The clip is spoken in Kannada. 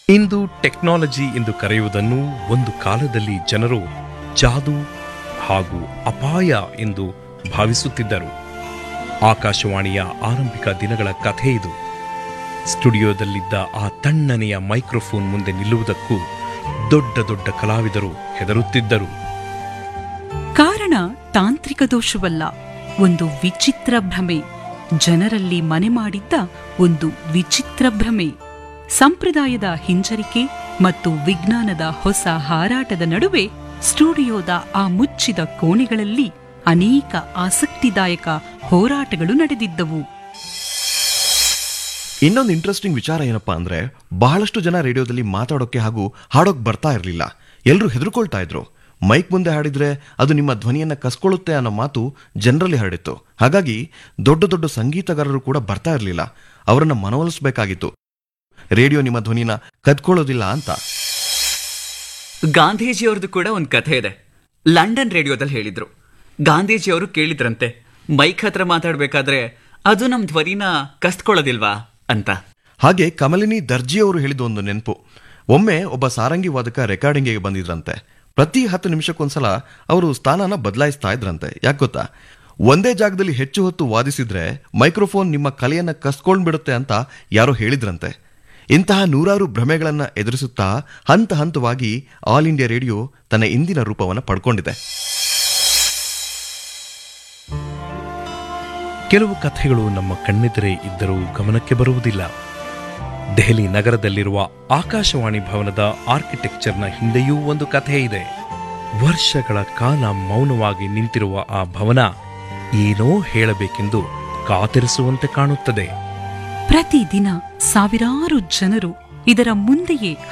ಇಂದು ಟೆಕ್ನಾಲಜಿ ಎಂದು ಕರೆಯುವುದನ್ನು ಒಂದು ಕಾಲದಲ್ಲಿ ಜನರು ಜಾದು ಹಾಗೂ ಅಪಾಯ ಎಂದು ಭಾವಿಸುತ್ತಿದ್ದರು ಆಕಾಶವಾಣಿಯ ಆರಂಭಿಕ ದಿನಗಳ ಕಥೆ ಇದು ಸ್ಟುಡಿಯೋದಲ್ಲಿದ್ದ ಆ ತಣ್ಣನೆಯ ಮೈಕ್ರೋಫೋನ್ ಮುಂದೆ ನಿಲ್ಲುವುದಕ್ಕೂ ದೊಡ್ಡ ದೊಡ್ಡ ಕಲಾವಿದರು ಹೆದರುತ್ತಿದ್ದರು ಕಾರಣ ತಾಂತ್ರಿಕ ದೋಷವಲ್ಲ ಒಂದು ವಿಚಿತ್ರ ಭ್ರಮೆ ಜನರಲ್ಲಿ ಮನೆ ಮಾಡಿದ್ದ ಒಂದು ವಿಚಿತ್ರ ಭ್ರಮೆ ಸಂಪ್ರದಾಯದ ಹಿಂಜರಿಕೆ ಮತ್ತು ವಿಜ್ಞಾನದ ಹೊಸ ಹಾರಾಟದ ನಡುವೆ ಸ್ಟುಡಿಯೋದ ಆ ಮುಚ್ಚಿದ ಕೋಣೆಗಳಲ್ಲಿ ಅನೇಕ ಆಸಕ್ತಿದಾಯಕ ಹೋರಾಟಗಳು ನಡೆದಿದ್ದವು ಇನ್ನೊಂದು ಇಂಟ್ರೆಸ್ಟಿಂಗ್ ವಿಚಾರ ಏನಪ್ಪಾ ಅಂದ್ರೆ ಬಹಳಷ್ಟು ಜನ ರೇಡಿಯೋದಲ್ಲಿ ಮಾತಾಡೋಕೆ ಹಾಗೂ ಹಾಡೋಕ್ ಬರ್ತಾ ಇರಲಿಲ್ಲ ಎಲ್ಲರೂ ಹೆದರ್ಕೊಳ್ತಾ ಇದ್ರು ಮೈಕ್ ಮುಂದೆ ಹಾಡಿದ್ರೆ ಅದು ನಿಮ್ಮ ಧ್ವನಿಯನ್ನ ಕಸ್ಕೊಳ್ಳುತ್ತೆ ಅನ್ನೋ ಮಾತು ಜನರಲ್ಲಿ ಹರಡಿತ್ತು ಹಾಗಾಗಿ ದೊಡ್ಡ ದೊಡ್ಡ ಸಂಗೀತಗಾರರು ಕೂಡ ಬರ್ತಾ ಇರಲಿಲ್ಲ ಅವರನ್ನ ಮನವೊಲಿಸಬೇಕಾಗಿತ್ತು ರೇಡಿಯೋ ನಿಮ್ಮ ಧ್ವನಿನ ಕದ್ಕೊಳ್ಳೋದಿಲ್ಲ ಅಂತ ಗಾಂಧೀಜಿಯವ್ರದ್ದು ಕೂಡ ಒಂದು ಕಥೆ ಇದೆ ಲಂಡನ್ ರೇಡಿಯೋದಲ್ಲಿ ಹೇಳಿದ್ರು ಗಾಂಧೀಜಿಯವರು ಕೇಳಿದ್ರಂತೆ ಮೈಕ್ ಹತ್ರ ಮಾತಾಡ್ಬೇಕಾದ್ರೆ ಅದು ನಮ್ ಧ್ವನಿನ ಕಸ್ತ್ಕೊಳ್ಳೋದಿಲ್ವಾ ಅಂತ ಹಾಗೆ ಕಮಲಿನಿ ದರ್ಜಿ ಅವರು ಹೇಳಿದ ಒಂದು ನೆನಪು ಒಮ್ಮೆ ಒಬ್ಬ ಸಾರಂಗಿ ವಾದಕ ರೆಕಾರ್ಡಿಂಗಿಗೆ ಬಂದಿದ್ರಂತೆ ಪ್ರತಿ ಹತ್ತು ನಿಮಿಷಕ್ಕೊಂದ್ಸಲ ಅವರು ಸ್ಥಾನನ ಬದಲಾಯಿಸ್ತಾ ಇದ್ರಂತೆ ಯಾಕೆ ಗೊತ್ತಾ ಒಂದೇ ಜಾಗದಲ್ಲಿ ಹೆಚ್ಚು ಹೊತ್ತು ವಾದಿಸಿದ್ರೆ ಮೈಕ್ರೋಫೋನ್ ನಿಮ್ಮ ಕಲೆಯನ್ನ ಕಸ್ಕೊಂಡ್ಬಿಡುತ್ತೆ ಅಂತ ಯಾರೋ ಹೇಳಿದ್ರಂತೆ ಇಂತಹ ನೂರಾರು ಭ್ರಮೆಗಳನ್ನ ಎದುರಿಸುತ್ತಾ ಹಂತ ಹಂತವಾಗಿ ಆಲ್ ಇಂಡಿಯಾ ರೇಡಿಯೋ ತನ್ನ ಇಂದಿನ ರೂಪವನ್ನು ಪಡ್ಕೊಂಡಿದೆ ಕೆಲವು ಕಥೆಗಳು ನಮ್ಮ ಕಣ್ಣೆದುರೇ ಇದ್ದರೂ ಗಮನಕ್ಕೆ ಬರುವುದಿಲ್ಲ ದೆಹಲಿ ನಗರದಲ್ಲಿರುವ ಆಕಾಶವಾಣಿ ಭವನದ ಆರ್ಕಿಟೆಕ್ಚರ್ನ ಹಿಂದೆಯೂ ಒಂದು ಕಥೆ ಇದೆ ವರ್ಷಗಳ ಕಾಲ ಮೌನವಾಗಿ ನಿಂತಿರುವ ಆ ಭವನ ಏನೋ ಹೇಳಬೇಕೆಂದು ಕಾತರಿಸುವಂತೆ ಕಾಣುತ್ತದೆ ಪ್ರತಿದಿನ ಸಾವಿರಾರು ಜನರು ಇದರ ಮುಂದೆಯೇ